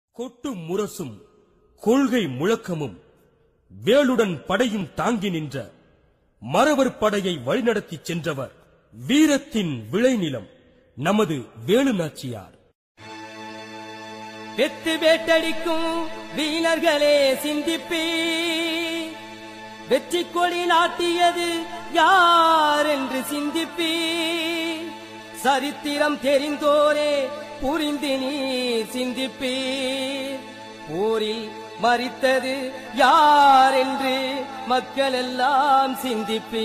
கொட்டு முரசும் கொள்கை முழக்கமும் வேலுடன் படையும் தாங்கி நின்ற மறவர் படையை வழிநடத்திச் சென்றவர் வீரத்தின் விளைநிலம் நமது வேலு நாச்சியார் வெத்து வேட்டடிக்கும் வீணர்களே சிந்திப்பி வெற்றி கொடி நாட்டியது யார் என்று சிந்திப்பி சரித்திரம் தெரிந்தோரே புரிந்து நீ சிந்திப்பி போரில் மறித்தது யார் என்று மக்கள் எல்லாம் சிந்திப்பி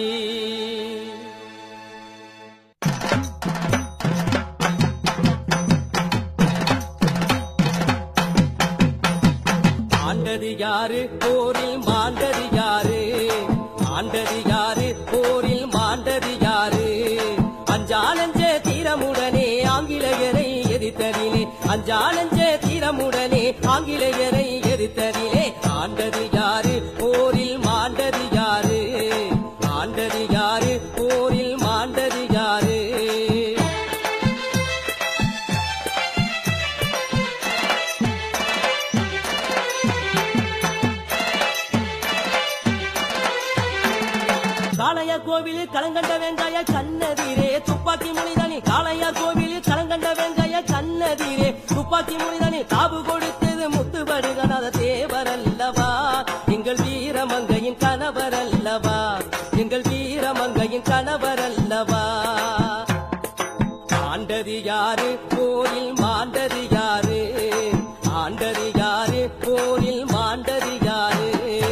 ஆண்டது யாரு போரில் மாண்டது யாரு ஆண்டது யாரு போரில் மாண்டது யாரு அஞ்சானஞ்சே தீரமுடனே ஆங்கிலேயரை எதிர்த்ததிலே அஞ்சானஞ்சே தீரமுடனே ஆங்கிலேயரை எதிர்த்ததிலே ஆண்டது யாரு போரில் மாண்டது யாரு ஆண்டது யாரு போரில் மாண்டது யாரு காளைய கோவிலில் கலங்கண்ட வெங்காய கண்ணதீரே துப்பாக்கி முனிதனி காளைய கோவிலில் கலங்கண்ட வெங்காய கண்ணதீரே துப்பாக்கி முனிதனி தாவு கொடுத்தது முத்துபடுகனாத தேவர் அல்லவா எங்கள் வீரமங்கையின் கணவர் அல்லவா எங்கள் வீரமங்கையின் கணவர் அல்லவா ஆண்டது யாரு போரில் மாண்டது யாரு ஆண்டது யாரு போரில் மாண்டது யாரு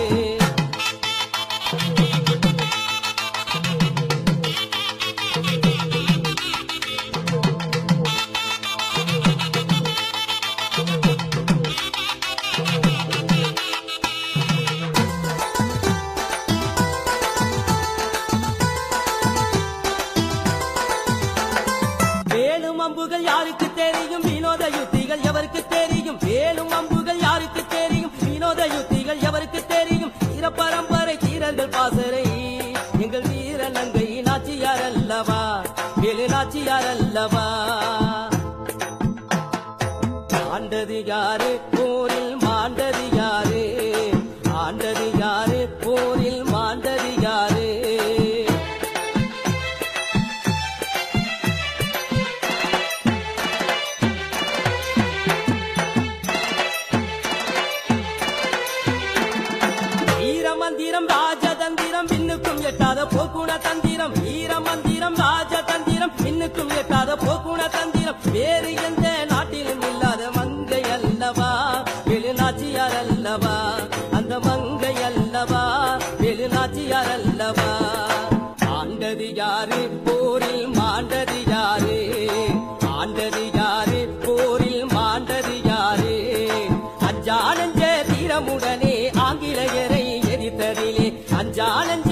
வேலும் அம்புகள் யாருக்கு தெரியும் வினோத யுத்திகள் எவருக்கு தெரியும் வேலும் அம்புகள் யாருக்கு தெரியும் வினோத யுத்திகள் எவருக்கு தெரியும் வீர பரம்பரை வீரர்கள் பாசறை எங்கள் வீர நங்கை நாச்சியார் அல்லவா வேலு நாச்சியார் அல்லவா ஆண்டது யாரு போரில் மாண்டது யாரு ஆண்டது யாரு போரில் மாண்டது யாரு வீரமந்திரம் ராஜதந்திரம் பின்னுக்கும் எட்டாத போக்குண தந்திரம் வீரமந்திரம் ராஜதந்திரம் பின்னுக்கும் எட்டாத போக்குண தந்திரம் வேறு எந்த நாட்டிலும் இல்லாத மங்கை அல்லவா வெளிநாச்சியார் அல்லவா அந்த மங்கை அல்லவா வெளிநாச்சியார் அல்லவா ஆண்டது யாரு போரில் மாண்டது யாரு ஆண்டது யாரு போரில் மாண்டது யாரு அஞ்சானஞ்ச தீரமுடனே ஆங்கிலேயரை எரித்ததிலே அஞ்சானஞ்ச